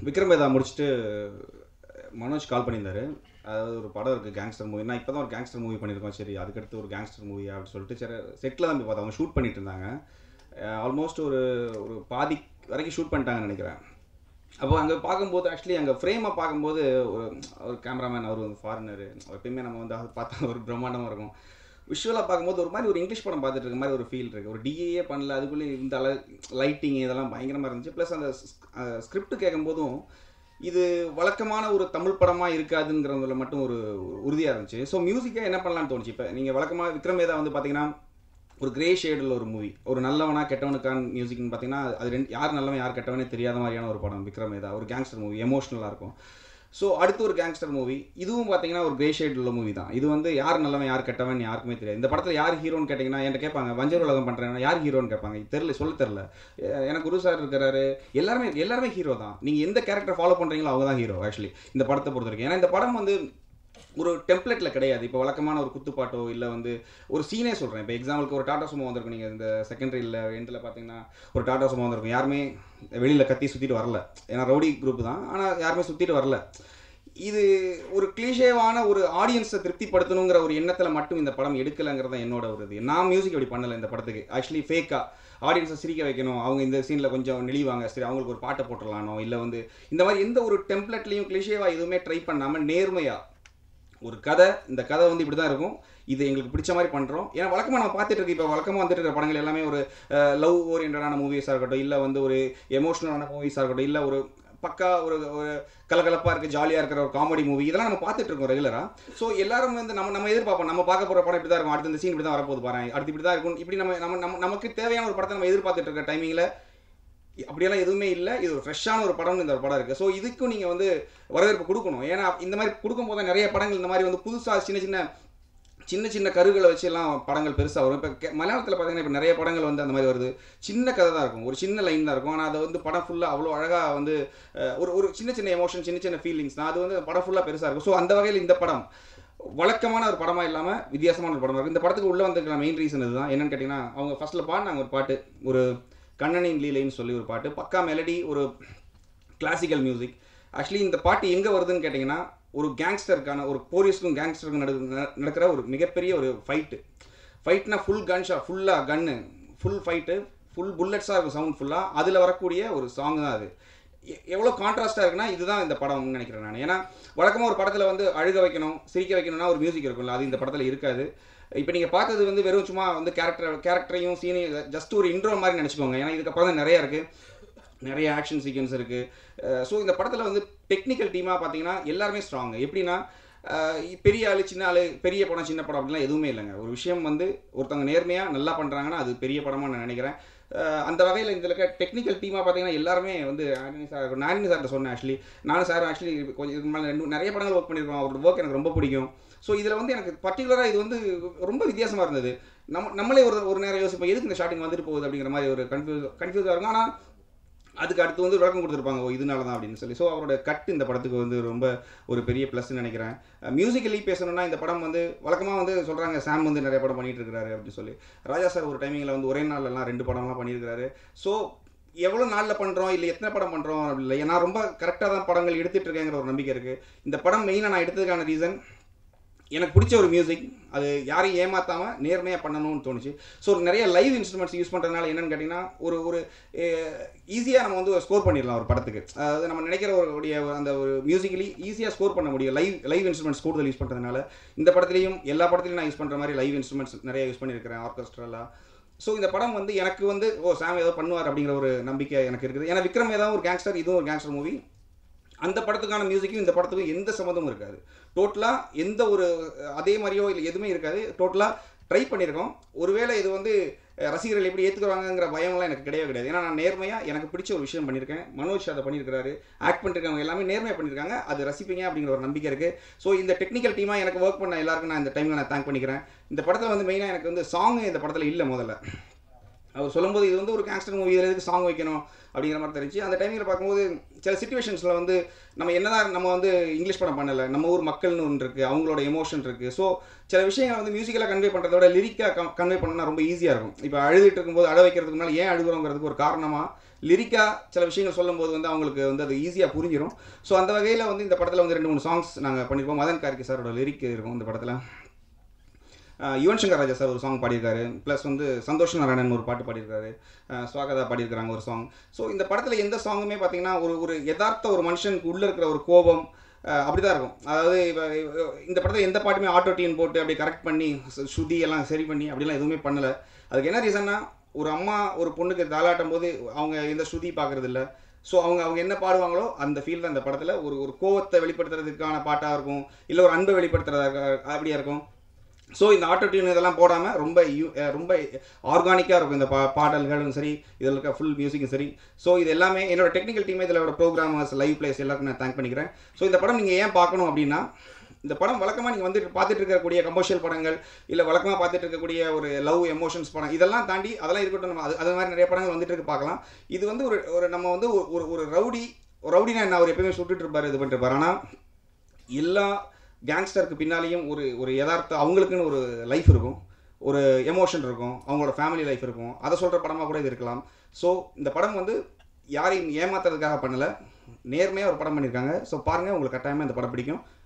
விக்ரம் வேதா முடிச்சுட்டு மனோஜ் கால் பண்ணியிருந்தாரு அதாவது ஒரு படம் இருக்குது கேங்ஸ்டர் மூவி நான் இப்போ தான் ஒரு கேங்ஸ்டர் மூவி பண்ணியிருக்கோம் சரி அதுக்கடுத்து ஒரு கேங்ஸ்டர் மூவி அப்படின்னு சொல்லிட்டு சரி செட்டில் தான் போய் பார்த்தோம் அவங்க ஷூட் பண்ணிட்டு இருந்தாங்க ஆல்மோஸ்ட் ஒரு ஒரு பாதி வரைக்கும் ஷூட் பண்ணிட்டாங்கன்னு நினைக்கிறேன் அப்போ அங்கே பார்க்கும்போது ஆக்சுவலி அங்கே ஃப்ரேமை பார்க்கும்போது ஒரு ஒரு கேமராமேன் அவர் வந்து ஃபாரினர் எப்பயுமே நம்ம வந்து அதை பார்த்தா ஒரு பிரம்மாண்டமாக இருக்கும் விஷுவலாக பார்க்கும்போது ஒரு மாதிரி ஒரு இங்கிலீஷ் படம் பார்த்துட்டு இருக்க மாதிரி ஒரு ஃபீல் இருக்குது ஒரு டிஏயே பண்ணல அதுக்குள்ளே இந்த அளவு லைட்டிங் இதெல்லாம் பயங்கரமாக இருந்துச்சு ப்ளஸ் அந்த ஸ்கிரிப்ட் கேட்கும்போதும் இது வழக்கமான ஒரு தமிழ் படமாக இருக்காதுங்கிறதுல மட்டும் ஒரு உறுதியாக இருந்துச்சு ஸோ மியூசிக்காக என்ன பண்ணலாம்னு தோணுச்சு இப்போ நீங்கள் வழக்கமாக விக்ரமேதா வந்து பார்த்தீங்கன்னா ஒரு கிரே ஷேடில் ஒரு மூவி ஒரு நல்லவனா கெட்டவனுக்கான மியூசிக்னு பார்த்தீங்கன்னா அது ரெண்டு யார் நல்லவன் யார் கெட்டவனே தெரியாத மாதிரியான ஒரு படம் விக்ரமேதா ஒரு கேங்ஸ்டர் மூவி எமோஷ்னலாக இருக்கும் ஸோ அடுத்து ஒரு கேங்ஸ்டர் மூவி இதுவும் பார்த்தீங்கன்னா ஒரு கிரே ஷேட் உள்ள மூவி தான் இது வந்து யார் நல்லவன் யார் கெட்டவன் யாருக்குமே தெரியாது இந்த படத்தில் யார் ஹீரோன்னு கேட்டிங்கன்னா என்கிட்ட கேட்பாங்க வஞ்சர் உலகம் பண்ணுறேன் யார் ஹீரோன்னு கேட்பாங்க தெரில சொல்ல தெரில எனக்கு குரு சார் இருக்கிறாரு எல்லாருமே எல்லாருமே ஹீரோ தான் நீங்கள் எந்த கேரக்டர் ஃபாலோ பண்ணுறீங்களோ அவங்க தான் ஹீரோ ஆக்சுவலி இந்த படத்தை பொறுத்த வரைக்கும் ஏன்னா இந்த படம் வந்து ஒரு டெம்ப்ளேட்டில் கிடையாது இப்போ வழக்கமான ஒரு குத்துப்பாட்டோ இல்லை வந்து ஒரு சீனே சொல்கிறேன் இப்போ எக்ஸாம்பிளுக்கு ஒரு டாடா சுமோ வந்திருக்கும் நீங்கள் இந்த செகண்டரியில் எண்டில் பார்த்தீங்கன்னா ஒரு டாடா சுமோ வந்திருக்கும் யாருமே வெளியில் கத்தி சுற்றிட்டு வரல ஏன்னா ரவுடி குரூப் தான் ஆனால் யாருமே சுற்றிட்டு வரல இது ஒரு கிளிஷேவான ஒரு ஆடியன்ஸை திருப்திப்படுத்தணுங்கிற ஒரு எண்ணத்தில் மட்டும் இந்த படம் எடுக்கலைங்கிறது தான் என்னோட ஒரு இது நான் மியூசிக் அப்படி பண்ணலை இந்த படத்துக்கு ஆக்சுவலி ஃபேக்காக ஆடியன்ஸை சிரிக்க வைக்கணும் அவங்க இந்த சீனில் கொஞ்சம் நெளிவாங்க சரி அவங்களுக்கு ஒரு பாட்டை போட்டுடலானோ இல்லை வந்து இந்த மாதிரி எந்த ஒரு டெம்ப்ளெட்லையும் கிளிஷேவாக எதுவுமே ட்ரை பண்ணாமல் நேர்மையாக ஒரு கதை இந்த கதை வந்து இப்படி தான் இருக்கும் இது எங்களுக்கு பிடிச்ச மாதிரி பண்ணுறோம் ஏன்னா வழக்கமாக நம்ம பார்த்துட்டு இருக்கு இப்போ வழக்கமாக வந்துட்டு இருக்கிற படங்கள் எல்லாமே ஒரு லவ் ஓரியன்டான மூவிஸாக இருக்கட்டும் இல்லை வந்து ஒரு எமோஷனலான மூவிஸாக இருக்கட்டும் இல்லை ஒரு பக்கா ஒரு ஒரு கலகலப்பாக இருக்குது ஜாலியாக இருக்கிற ஒரு காமெடி மூவி இதெல்லாம் நம்ம பார்த்துட்டு இருக்கோம் ரெகுலராக ஸோ எல்லாரும் வந்து நம்ம நம்ம எதிர்பார்ப்போம் நம்ம பார்க்க போகிற படம் இப்படி தான் இருக்கும் அடுத்த இந்த சீன் இப்படி தான் வரப்போகுது பாரு அடுத்து இப்படி தான் இருக்கும் இப்படி நம்ம நம்ம நம்ம நமக்கு தேவையான ஒரு படத்தை நம்ம எதிர்பார்த்துட்டு இருக்க டைமிங்கில் அப்படியெல்லாம் எதுவுமே இல்லை இது ஒரு ஃப்ரெஷ்ஷான ஒரு படம்னு இந்த ஒரு படம் இருக்குது ஸோ இதுக்கும் நீங்கள் வந்து வரவேற்பு கொடுக்கணும் ஏன்னா இந்த மாதிரி கொடுக்கும்போது தான் நிறைய படங்கள் இந்த மாதிரி வந்து புதுசாக சின்ன சின்ன சின்ன சின்ன கருகளை வச்சு எல்லாம் படங்கள் பெருசாக வரும் இப்போ மலையாளத்தில் பார்த்தீங்கன்னா இப்போ நிறைய படங்கள் வந்து அந்த மாதிரி வருது சின்ன கதை தான் இருக்கும் ஒரு சின்ன லைன் தான் இருக்கும் ஆனால் அதை வந்து படம் ஃபுல்லாக அவ்வளோ அழகாக வந்து ஒரு ஒரு சின்ன சின்ன எமோஷன் சின்ன சின்ன ஃபீலிங்ஸ் தான் அது வந்து படம் ஃபுல்லாக பெருசாக இருக்கும் ஸோ அந்த வகையில் இந்த படம் வழக்கமான ஒரு படமாக இல்லாமல் வித்தியாசமான ஒரு படமாக இருக்கும் இந்த படத்துக்கு உள்ளே வந்திருக்கிற மெயின் ரீசன் இதுதான் என்னன்னு கேட்டிங்கன்னா அவங்க ஃபஸ்ட்டில் பாடினாங்க ஒரு பாட்டு ஒரு கண்ணனின் லீலைன்னு சொல்லி ஒரு பாட்டு பக்கா மெலடி ஒரு கிளாசிக்கல் மியூசிக் ஆக்சுவலி இந்த பாட்டு எங்கே வருதுன்னு கேட்டிங்கன்னா ஒரு கேங்ஸ்டருக்கான ஒரு போலீஸ்க்கும் கேங்ஸ்டருக்கும் நடு நடக்கிற ஒரு மிகப்பெரிய ஒரு ஃபைட்டு ஃபைட்னா ஃபுல் கன் ஷா ஃபுல்லாக கன்னு ஃபுல் ஃபைட்டு ஃபுல் புல்லட்ஸாக இருக்கும் சவுண்ட் ஃபுல்லாக அதில் வரக்கூடிய ஒரு சாங் தான் அது எவ்வளோ கான்ட்ராஸ்ட்டாக இருக்குன்னா இதுதான் இந்த படம்னு நினைக்கிறேன் நான் ஏன்னா வழக்கமாக ஒரு படத்தில் வந்து அழுக வைக்கணும் சிரிக்க வைக்கணும்னா ஒரு மியூசிக் இருக்கும்ல அது இந்த படத்தில் இருக்காது இப்போ நீங்கள் பார்த்தது வந்து வெறும் சும்மா வந்து கேரக்டர் கேரக்டரையும் சீனையும் ஜஸ்ட் ஒரு இன்ட்ரோ மாதிரி நினச்சிக்கோங்க ஏன்னா இதுக்கப்புறம் தான் நிறையா இருக்குது நிறைய ஆக்ஷன் சீக்வன்ஸ் இருக்குது ஸோ இந்த படத்தில் வந்து டெக்னிக்கல் டீமாக பார்த்தீங்கன்னா எல்லாருமே ஸ்ட்ராங் எப்படின்னா பெரிய ஆள் சின்ன ஆள் பெரிய படம் சின்ன படம் அப்படிலாம் எதுவுமே இல்லைங்க ஒரு விஷயம் வந்து ஒருத்தவங்க நேர்மையாக நல்லா பண்ணுறாங்கன்னா அது பெரிய படமாக நான் நினைக்கிறேன் அந்த வகையில் இந்த இருக்க டெக்னிக்கல் டீமாக பார்த்தீங்கன்னா எல்லாருமே வந்து ஆனி சார் நானினி சார்கிட்ட சொன்னேன் ஆக்சுவலி நானும் சார் ஆக்சுவலி கொஞ்சம் இதுக்கு மேலே ரெண்டு நிறைய படங்கள் ஒர்க் பண்ணியிருக்கோம் அவரோட ஒர்க் எனக்கு ரொம்ப பிடிக்கும் ஸோ இதில் வந்து எனக்கு பர்டிகுலராக இது வந்து ரொம்ப வித்தியாசமாக இருந்தது நம்ம நம்மளே ஒரு ஒரு நேரம் யோசிப்போம் எதுக்கு இந்த ஷாட்டிங் வந்துட்டு போகுது அப்படிங்கிற மாதிரி ஒரு கன்ஃபியூஸ் கன்ஃபியூஸாக இருக்கும் ஆனால் அதுக்கு அடுத்து வந்து விளக்கம் கொடுத்துருப்பாங்க ஓ இதனால தான் அப்படின்னு சொல்லி ஸோ அவரோட கட் இந்த படத்துக்கு வந்து ரொம்ப ஒரு பெரிய ப்ளஸ்ன்னு நினைக்கிறேன் மியூசிக்கலி பேசணும்னா இந்த படம் வந்து வழக்கமாக வந்து சொல்கிறாங்க சாம் வந்து நிறைய படம் பண்ணிட்டு இருக்காரு அப்படின்னு சொல்லி ராஜா சார் ஒரு டைமிங்கில் வந்து ஒரே நாள்லாம் ரெண்டு படம்லாம் பண்ணியிருக்காரு ஸோ எவ்வளோ நாளில் பண்ணுறோம் இல்லை எத்தனை படம் பண்ணுறோம் அப்படி இல்லை நான் ரொம்ப கரெக்டாக தான் படங்கள் எடுத்துகிட்டு இருக்கேங்கிற ஒரு நம்பிக்கை இருக்குது இந்த படம் மெயினாக நான் எடுத்ததுக்கான ரீசன் எனக்கு பிடிச்ச ஒரு மியூசிக் அது யாரையும் ஏமாற்றாமல் நேர்மையாக பண்ணணும்னு தோணுச்சு ஸோ நிறைய லைவ் இன்ஸ்ட்ருமெண்ட்ஸ் யூஸ் பண்ணுறதுனால என்னென்னு கேட்டிங்கன்னா ஒரு ஒரு ஈஸியாக நம்ம வந்து ஸ்கோர் பண்ணிடலாம் ஒரு படத்துக்கு அதாவது நம்ம நினைக்கிற ஒரு அந்த ஒரு மியூசிக்கலி ஈஸியாக ஸ்கோர் பண்ண முடியும் லைவ் லைவ் இன்ஸ்ட்ருமெண்ட்ஸ் கூடுதல் யூஸ் பண்ணுறதுனால இந்த படத்துலையும் எல்லா படத்துலையும் நான் யூஸ் பண்ணுற மாதிரி லைவ் இன்ஸ்ட்ருமெண்ட்ஸ் நிறைய யூஸ் பண்ணியிருக்கிறேன் ஆர்கெஸ்ட்ரலாக ஸோ இந்த படம் வந்து எனக்கு வந்து ஓ சாம் ஏதோ பண்ணுவார் அப்படிங்கிற ஒரு நம்பிக்கை எனக்கு இருக்குது ஏன்னா விக்ரம் ஏதாவது ஒரு கேங்ஸ்டர் இதுவும் ஒரு கேங்ஸ்டர் மூவி அந்த படத்துக்கான மியூசிக்கும் இந்த படத்துக்கும் எந்த சம்மந்தமும் இருக்காது டோட்டலாக எந்த ஒரு அதே மாதிரியோ இல்லை எதுவுமே இருக்காது டோட்டலாக ட்ரை பண்ணியிருக்கோம் ஒருவேளை இது வந்து ரசிகர்கள் எப்படி ஏற்றுக்குறாங்கிற பயம்லாம் எனக்கு கிடையவே கிடையாது ஏன்னா நான் நேர்மையாக எனக்கு பிடிச்ச ஒரு விஷயம் பண்ணியிருக்கேன் மனோஜ் அதை பண்ணியிருக்காரு ஆக்ட் பண்ணிருக்கவங்க எல்லாமே நேர்மையாக பண்ணியிருக்காங்க அது ரசிப்பீங்க அப்படிங்கிற ஒரு நம்பிக்கை இருக்குது ஸோ இந்த டெக்னிக்கல் டீமாக எனக்கு ஒர்க் பண்ண எல்லாருக்கும் நான் இந்த டைமில் நான் தேங்க் பண்ணிக்கிறேன் இந்த படத்தில் வந்து மெயினாக எனக்கு வந்து சாங் இந்த படத்தில் இல்லை முதல்ல அவர் சொல்லும்போது இது வந்து ஒரு கேங்ஸ்டர் மூவி இதில் எதுக்கு சாங் வைக்கணும் அப்படிங்கிற மாதிரி தெரிஞ்சு அந்த டைமில் பார்க்கும்போது சில சுச்சுவேஷன்ஸில் வந்து நம்ம என்னதான் நம்ம வந்து இங்கிலீஷ் படம் பண்ணலை நம்ம ஊர் மக்கள்னு ஒன்று இருக்குது அவங்களோட எமோஷன் இருக்குது ஸோ சில விஷயங்களை வந்து மியூசிக்கலாக கன்வே பண்ணுறத விட லிரிக்காக கன்வே பண்ணணும்னா ரொம்ப ஈஸியாக இருக்கும் இப்போ அழுதுட்டு இருக்கும்போது அழ வைக்கிறதுக்கு முன்னால் ஏன் அழுகுறோங்கிறதுக்கு ஒரு காரணமாக லிரிக்காக சில விஷயங்கள் சொல்லும்போது வந்து அவங்களுக்கு வந்து அது ஈஸியாக புரிஞ்சிடும் ஸோ அந்த வகையில் வந்து இந்த படத்தில் வந்து ரெண்டு மூணு சாங்ஸ் நாங்கள் பண்ணியிருப்போம் மதன் கார்கி சாரோட லிரிக் இருக்கும் இந்த படத்தில் ஆஹ் யுவன் சங்கர் ராஜா சார் ஒரு சாங் பாடியிருக்காரு ப்ளஸ் வந்து சந்தோஷ் நாராயணன் ஒரு பாட்டு பாடியிருக்காரு ஆஹ் சுவாகதா பாடியிருக்காங்க ஒரு சாங் ஸோ இந்த படத்தில் எந்த சாங்குமே பார்த்தீங்கன்னா ஒரு ஒரு யதார்த்த ஒரு மனுஷனுக்கு உள்ளே இருக்கிற ஒரு கோபம் அப்படி தான் இருக்கும் அதாவது இப்போ இந்த படத்தில் எந்த பாட்டுமே ஆட்டோ டியூன் போட்டு அப்படி கரெக்ட் பண்ணி சு- ஸ்ருதி எல்லாம் சரி பண்ணி அப்படிலாம் எதுவுமே பண்ணலை அதுக்கு என்ன ரீசன்னா ஒரு அம்மா ஒரு பொண்ணுக்கு தாளாட்டும் போது அவங்க எந்த ஸ்ருதி பார்க்கறது இல்ல ஸோ அவங்க அவங்க என்ன பாடுவாங்களோ அந்த ஃபீல் தான் இந்த படத்தில் ஒரு ஒரு கோவத்தை வெளிப்படுத்துறதுக்கான பாட்டாக இருக்கும் இல்லை ஒரு அன்பை வெளிப்படுத்துறதா அப்படியா இருக்கும் ஸோ இந்த ஆட்டோ டியூன் இதெல்லாம் போடாமல் ரொம்ப யூ அஹ் ரொம்ப ஆர்கானிக்காக இருக்கும் இந்த பா பாடல்களும் சரி இதில் இருக்க ஃபுல் மியூசிக்கும் சரி ஸோ இது எல்லாமே என்னோட டெக்னிக்கல் டீம் இதில் ப்ரோக்ராமர்ஸ் லைவ் பிளேஸ் எல்லாருக்கும் நான் தேங்க் பண்ணிக்கிறேன் ஸோ இந்த படம் நீங்கள் ஏன் பார்க்கணும் அப்படின்னா இந்த படம் வழக்கமாக நீங்கள் வந்துட்டு பார்த்துட்டு இருக்கக்கூடிய கமர்ஷியல் படங்கள் இல்லை வழக்கமாக பார்த்துட்டு இருக்கக்கூடிய ஒரு லவ் எமோஷன்ஸ் படம் இதெல்லாம் தாண்டி அதெல்லாம் இருக்கட்டும் நம்ம அது அது மாதிரி நிறைய படங்கள் வந்துட்டு இருக்கு பார்க்கலாம் இது வந்து ஒரு ஒரு நம்ம வந்து ஒரு- ஒரு ஒரு ரவுடி ஒரு ரவுடினா என்ன அவர் எப்பயுமே சுட்டுட்டு இருப்பார் இது பண்ணிட்டு இருப்பார் ஆனால் எல்லா கேங்ஸ்டருக்கு பின்னாலேயும் ஒரு ஒரு யதார்த்த அவங்களுக்குன்னு ஒரு லைஃப் இருக்கும் ஒரு எமோஷன் இருக்கும் அவங்களோட ஃபேமிலி லைஃப் இருக்கும் அதை சொல்கிற படமாக கூட இது இருக்கலாம் ஸோ இந்த படம் வந்து யாரையும் ஏமாத்துறதுக்காக பண்ணலை நேர்மையாக ஒரு படம் பண்ணியிருக்காங்க ஸோ பாருங்கள் உங்களுக்கு கட்டாயமாக இந்த படம் பிடிக்கும்